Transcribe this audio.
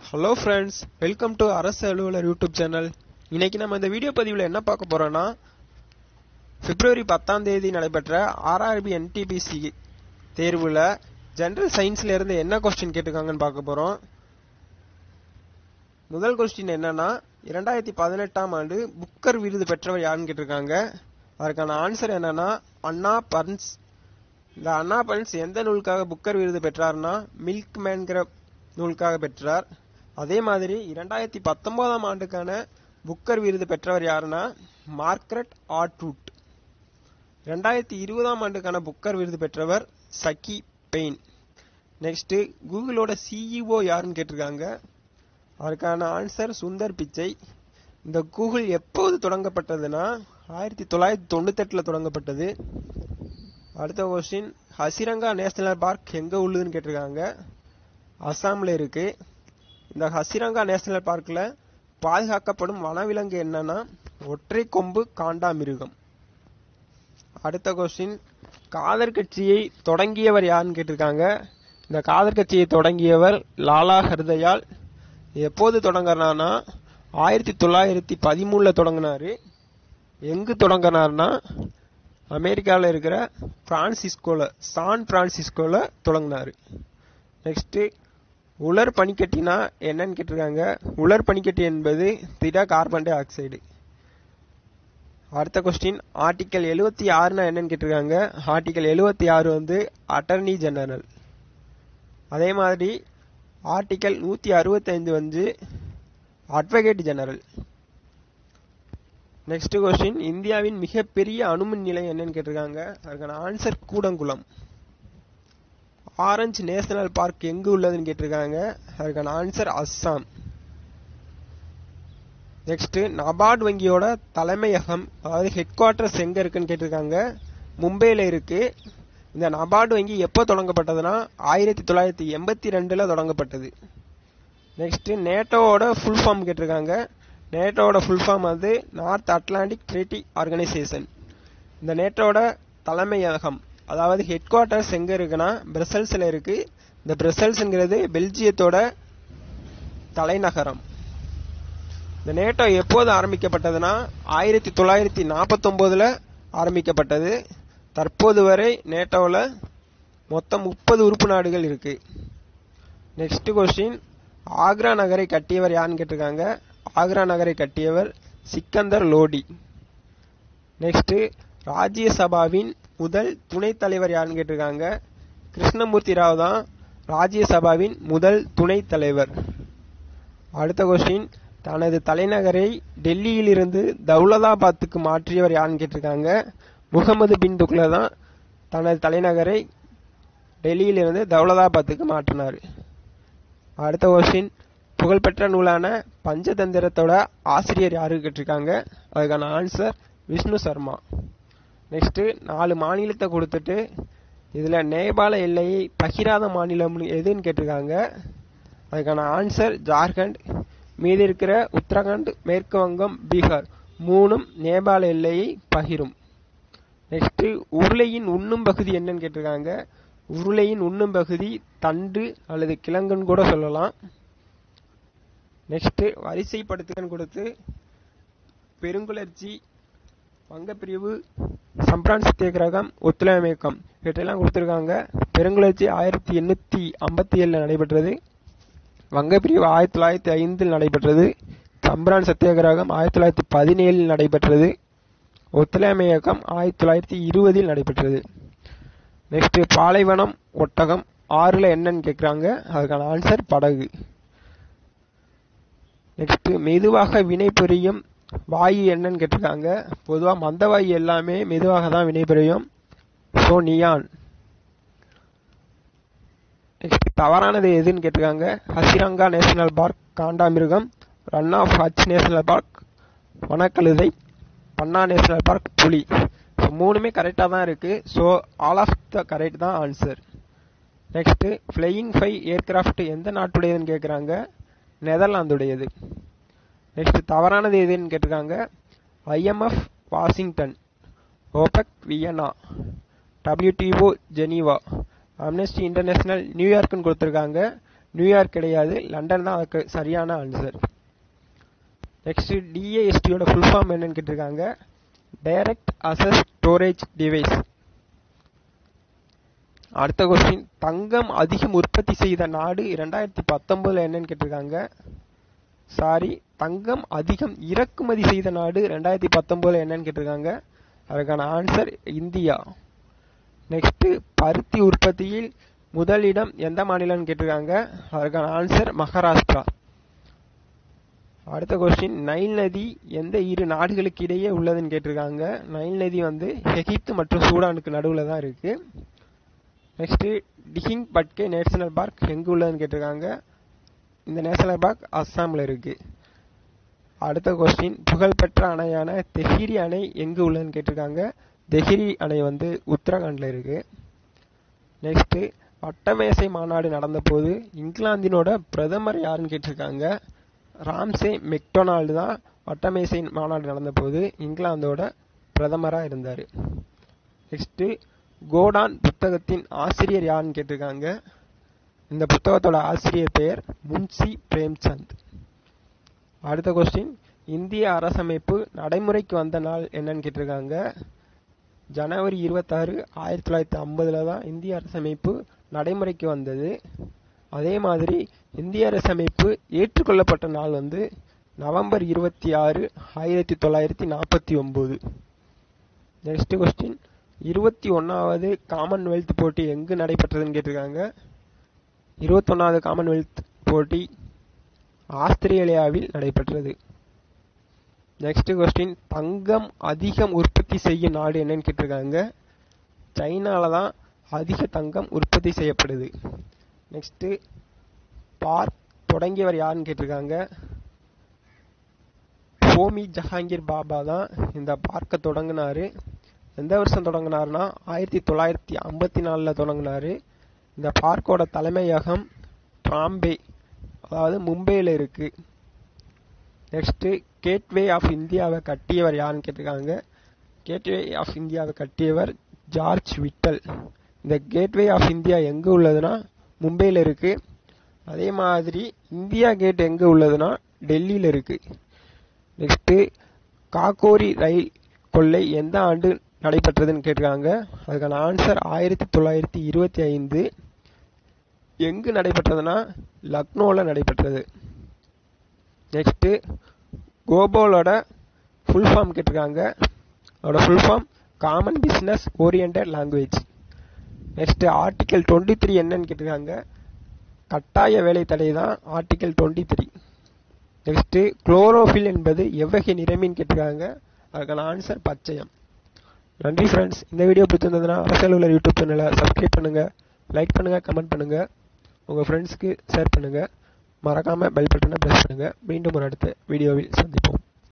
hello friends welcome to அரசு அலுவலர் YouTube channel இன்னைக்கு நம்ம இந்த வீடியோ பதிவில் என்ன பார்க்க போறோம்னா பிப்ரவரி பத்தாம் தேதி நடைபெற்ற ஆர்ஆர்பி என்டிபிசி தேர்வில் ஜெனரல் சயின்ஸ்ல இருந்து என்ன கொஸ்டின் கேட்டிருக்காங்கன்னு பார்க்க போறோம் முதல் கொஸ்டின் என்னன்னா இரண்டாயிரத்தி பதினெட்டாம் ஆண்டு புக்கர் விருது பெற்றவர் யாருன்னு கேட்டிருக்காங்க அதற்கான ஆன்சர் என்னன்னா அண்ணா பர்ன்ஸ் இந்த அண்ணா பர்ன்ஸ் எந்த நூலுக்காக புக்கர் விருது பெற்றார்னா மில்க் மேன்கிற நூலுக்காக பெற்றார் அதே மாதிரி இரண்டாயிரத்தி பத்தொன்பதாம் ஆண்டுக்கான புக்கர் விருது பெற்றவர் யாருன்னா மார்க்ரெட் ஆட்ரூட் ரெண்டாயிரத்தி இருபதாம் ஆண்டுக்கான புக்கர் விருது பெற்றவர் சக்கி பெயின் நெக்ஸ்ட் கூகுளோட சிஇஓ யாருன்னு கேட்டிருக்காங்க அதற்கான ஆன்சர் சுந்தர் பிச்சை இந்த கூகுள் எப்போது தொடங்கப்பட்டதுன்னா ஆயிரத்தி தொள்ளாயிரத்தி தொண்ணூத்தெட்டில் தொடங்கப்பட்டது அடுத்த கொஸ்டின் ஹசிரங்கா நேஷனல் பார்க் எங்க உள்ளதுன்னு கேட்டிருக்காங்க அசாம்ல இருக்கு இந்த ஹசிரங்கா நேஷனல் பார்க்ல பாதுகாக்கப்படும் வனவிலங்கு என்னன்னா ஒற்றை கொம்பு காண்டாமிருகம் அடுத்த கொஸ்டின் காதர் கட்சியை தொடங்கியவர் யாருன்னு கேட்டிருக்காங்க இந்த காதர் கட்சியை தொடங்கியவர் லாலா ஹர்தயால் எப்போது தொடங்கினார்னா ஆயிரத்தி தொள்ளாயிரத்தி பதிமூணுல தொடங்கினாரு எங்கு தொடங்கினார்னா அமெரிக்காவில் இருக்கிற பிரான்சிஸ்கோல சான் பிரான்சிஸ்கோல தொடங்கினாரு நெக்ஸ்ட் உலர் பனிக்கட்டினா என்னன்னு கேட்டிருக்காங்க உலர் பனிக்கட்டி என்பது திட கார்பன் டை ஆக்சைடு அடுத்த கொஸ்டின் ஆர்டிக்கல் எழுவத்தி ஆறுனா என்னன்னு கேட்டிருக்காங்க ஆர்டிக்கல் எழுவத்தி ஆறு வந்து அட்டர்னி ஜெனரல் அதே மாதிரி ஆர்டிக்கல் நூத்தி அறுபத்தி ஐந்து வந்து அட்வொகேட் ஜெனரல் நெக்ஸ்ட் கொஸ்டின் இந்தியாவின் மிகப்பெரிய அணுமின் நிலையம் என்னன்னு கேட்டிருக்காங்க அதுக்கான answer Kudankulam orange national park எங்கு உள்ளதுன்னு கேட்டிருக்காங்க அதுக்கான ஆன்சர் அஸ்ஸாம் நெக்ஸ்ட் நபார்டு வங்கியோட தலைமையகம் அதாவது ஹெட் குவார்டர்ஸ் எங்க இருக்குன்னு கேட்டிருக்காங்க மும்பையில இருக்கு இந்த நபார்டு வங்கி எப்போ தொடங்கப்பட்டதுன்னா ஆயிரத்தி தொள்ளாயிரத்தி எண்பத்தி ரெண்டுல தொடங்கப்பட்டது நெக்ஸ்ட் நேட்டோவோட ஃபுல் ஃபார்ம் கேட்டிருக்காங்க நேட்டோவோட ஃபுல் ஃபார்ம் வந்து நார்த் அட்லாண்டிக் ட்ரீட்டி ஆர்கனைசேஷன் இந்த நேட்டோட தலைமையகம் அதாவது ஹெட் குவார்ட்டர்ஸ் எங்க இருக்குன்னா பிரசல்ஸ்ல இருக்கு இந்த பிரசல்ஸ்ங்கிறது பெல்ஜியத்தோட தலைநகரம் இந்த நேட்டோ எப்போது ஆரம்பிக்கப்பட்டதுன்னா ஆயிரத்தி தொள்ளாயிரத்தி நாற்பத்தொன்பதுல ஆரம்பிக்கப்பட்டது தற்போது வரை நேட்டோவில் மொத்தம் முப்பது உறுப்பு நாடுகள் இருக்கு நெக்ஸ்ட் கொஸ்டின் ஆக்ரா நகரை கட்டியவர் யாருன்னு கேட்டிருக்காங்க ஆக்ரா நகரை கட்டியவர் சிக்கந்தர் லோடி நெக்ஸ்ட் ராஜ்யசபாவின் முதல் துணைத் தலைவர் யாருன்னு கேட்டிருக்காங்க கிருஷ்ணமூர்த்தி ராவ் தான் ராஜ்யசபாவின் முதல் துணைத் தலைவர் அடுத்த கொஸ்டின் தனது தலைநகரை டெல்லியிலிருந்து தௌலதாபாத்துக்கு மாற்றியவர் யாருன்னு கேட்டிருக்காங்க முகமது பின் துக்ல தான் தனது தலைநகரை டெல்லியிலிருந்து தௌலதாபாத்துக்கு மாற்றினார் அடுத்த கொஸ்டின் புகழ்பெற்ற நூலான பஞ்சதந்திரத்தோட ஆசிரியர் யாரு கேட்டிருக்காங்க அதுக்கான ஆன்சர் விஷ்ணு சர்மா நெக்ஸ்ட் நாலு மாநிலத்தை கொடுத்துட்டு இதுல நேபாள எல்லையை பகிராத மாநிலம் எதுன்னு கேட்டிருக்காங்க அதுக்கான ஆன்சர் ஜார்க்கண்ட் மீதி இருக்கிற உத்தரகாண்ட் மேற்கு வங்கம் பீகார் மூணும் நேபாள எல்லையை பகிரும் நெக்ஸ்ட் உருளையின் உண்ணும் பகுதி என்னன்னு கேட்டிருக்காங்க உருளையின் உண்ணும் பகுதி தண்டு அல்லது கிழங்குன்னு கூட சொல்லலாம் நெக்ஸ்ட் வரிசைப்படுத்துகன்னு கொடுத்து பெருங்குளர்ச்சி வங்கப்பிரிவு சம்பிரான் சத்தியகிரகம் ஒத்துழையாமை இயக்கம் இவற்றெல்லாம் கொடுத்துருக்காங்க பெருங்குளர்ச்சி ஆயிரத்தி எண்ணூத்தி ஐம்பத்தி ஏழுல நடைபெற்றது வங்கப்பிரிவு ஆயிரத்தி தொள்ளாயிரத்தி ஐந்தில் நடைபெற்றது சம்பிரான் சத்தியாகிரகம் ஆயிரத்தி தொள்ளாயிரத்தி பதினேழில் நடைபெற்றது ஒத்துழையாமை இயக்கம் ஆயிரத்தி தொள்ளாயிரத்தி இருபதில் நடைபெற்றது நெக்ஸ்ட் பாலைவனம் ஒட்டகம் ஆறுல என்னன்னு கேட்குறாங்க அதுக்கான ஆன்சர் படகு நெக்ஸ்ட் மெதுவாக வினை புரியும் வாயு என்னன்னு கேட்டிருக்காங்க பொதுவாக மந்த வாயு எல்லாமே மெதுவாக தான் வினைபுரியும் ஸோ நியான் நெக்ஸ்ட் தவறானது எதுன்னு கேட்டிருக்காங்க ஹசிரங்கா national park காண்டாமிருகம் run of H national park வனக்கழுதை Panna national park புலி ஸோ மூணுமே கரெக்டாக தான் இருக்கு so all of the correct தான் answer next flying five aircraft எந்த நாட்டுடையதுன்னு கேட்குறாங்க நெதர்லாந்துடையது நெக்ஸ்ட் தவறானது எதுன்னு கேட்டிருக்காங்க ஐஎம்எஃப் வாஷிங்டன் ஓபெக் Vienna WTO Geneva amnesty international நியூயார்க்னு கொடுத்துருக்காங்க நியூயார்க் கிடையாது லண்டன் தான் அதுக்கு சரியான ஆன்சர் நெக்ஸ்ட் டிஏஎஸ்டியோட ஃபுல் ஃபார்ம் என்னன்னு கேட்டிருக்காங்க டைரக்ட் அசஸ் ஸ்டோரேஜ் டிவைஸ் அடுத்த கொஸ்டின் தங்கம் அதிகம் உற்பத்தி செய்த நாடு இரண்டாயிரத்தி பத்தொன்பதுல என்னன்னு கேட்டிருக்காங்க சாரி தங்கம் அதிகம் இறக்குமதி செய்த நாடு ரெண்டாயிரத்தி பத்தொன்பதுல என்னன்னு கேட்டிருக்காங்க அதுக்கான ஆன்சர் இந்தியா நெக்ஸ்ட் பருத்தி உற்பத்தியில் முதலிடம் எந்த மாநிலம்னு கேட்டிருக்காங்க அதற்கான ஆன்சர் மகாராஷ்டிரா அடுத்த கொஸ்டின் நைல் நதி எந்த இரு நாடுகளுக்கு இடையே உள்ளதுன்னு கேட்டிருக்காங்க நைல் நதி வந்து எகிப்து மற்றும் சூடானுக்கு நடுவில் தான் இருக்கு next Dihing Patkai national park எங்கு உள்ளதுன்னு கேட்டிருக்காங்க இந்த நேஷனல் பார்க் அஸ்ஸாமில் இருக்கு அடுத்த கொஸ்டின் புகழ்பெற்ற அணையான தெஹிரி அணை எங்கு உள்ளதுன்னு கேட்டிருக்காங்க தெஹிரி அணை வந்து உத்தரகாண்டில் இருக்கு நெக்ஸ்ட் வட்டமேசை மாநாடு நடந்தபோது இங்கிலாந்தினோட பிரதமர் யாருன்னு கேட்டிருக்காங்க ராம்சே மெக்டொனால்டு தான் வட்டமேசை மாநாடு நடந்தபோது இங்கிலாந்தோட பிரதமராக இருந்தார் நெக்ஸ்ட் கோடான் புத்தகத்தின் ஆசிரியர் யாருன்னு கேட்டிருக்காங்க இந்த புத்தகத்தோட ஆசிரியர் பெயர் முன்சி பிரேம்சந்த் அடுத்த கொஸ்டின் இந்திய அரசமைப்பு நடைமுறைக்கு வந்த நாள் என்னன்னு கேட்டிருக்காங்க ஜனவரி இருபத்தாறு ஆயிரத்தி தொள்ளாயிரத்தி ஐம்பதுல தான் இந்திய அரசமைப்பு நடைமுறைக்கு வந்தது அதே மாதிரி இந்திய அரசமைப்பு ஏற்றுக்கொள்ளப்பட்ட நாள் வந்து நவம்பர் இருபத்தி ஆறு ஆயிரத்தி தொள்ளாயிரத்தி நாற்பத்தி ஒன்பது நெக்ஸ்ட் கொஸ்டின் இருபத்தி ஒன்னாவது காமன்வெல்த் போட்டி எங்கு நடைபெற்றதுன்னு கேட்டிருக்காங்க இருபத்தொன்னாவது காமன்வெல்த் போட்டி ஆஸ்திரேலியாவில் நடைபெற்றது நெக்ஸ்ட் கொஸ்டின் தங்கம் அதிகம் உற்பத்தி செய்யும் நாடு என்னன்னு கேட்டிருக்காங்க சைனால தான் அதிக தங்கம் உற்பத்தி செய்யப்படுது நெக்ஸ்ட் பார்க் தொடங்கியவர் யாருன்னு கேட்டிருக்காங்க ஹோமி ஜஹாங்கீர் பாபா தான் இந்த பார்க்கை தொடங்கினாரு எந்த வருஷம் தொடங்கினாருன்னா ஆயிரத்தி தொள்ளாயிரத்தி ஐம்பத்தி நாலில் தொடங்கினாரு இந்த பார்க்கோட தலைமையகம் ட்ராம்பே அதாவது மும்பையில் இருக்கு நெக்ஸ்ட் கேட்வே ஆஃப் இந்தியாவை கட்டியவர் யாருன்னு கேட்டிருக்காங்க கேட்வே ஆஃப் இந்தியாவை கட்டியவர் ஜார்ஜ் விட்டல் இந்த கேட்வே ஆஃப் இந்தியா எங்கே உள்ளதுன்னா மும்பையில் இருக்கு அதே மாதிரி இந்தியா கேட் எங்கே உள்ளதுன்னா டெல்லியில் இருக்கு நெக்ஸ்ட் காக்கோரி ரயில் கொள்ளை எந்த ஆண்டு நடைபெற்றதுன்னு கேட்டிருக்காங்க அதுக்கான ஆன்சர் ஆயிரத்தி தொள்ளாயிரத்தி இருபத்தி ஐந்து எங்கு நடைபெற்றதுன்னா லக்னோவில் நடைபெற்றது நெக்ஸ்ட்டு கோபோலோட ஃபுல் ஃபார்ம் கேட்டிருக்காங்க அதோட full form common business oriented language next article twenty three என்னன்னு கேட்டிருக்காங்க கட்டாய வேலை தடை தான் article twenty three next chlorophyll என்பது எவ்வகை நிறமின்னு கேட்டிருக்காங்க அதுக்கான ஆன்சர் பச்சையம் நன்றி ஃப்ரெண்ட்ஸ் இந்த வீடியோ பிடிச்சிருந்ததுன்னா அரசியல் உள்ள யூடியூப் சேனலை சப்ஸ்கிரைப் பண்ணுங்கள் லைக் பண்ணுங்கள் கமெண்ட் பண்ணுங்கள் உங்கள் ஃப்ரெண்ட்ஸ்க்கு ஷேர் பண்ணுங்கள் மறக்காமல் பெல் பட்டனை ப்ரெஸ் பண்ணுங்கள் மீண்டும் ஒரு அடுத்த வீடியோவில் சந்திப்போம்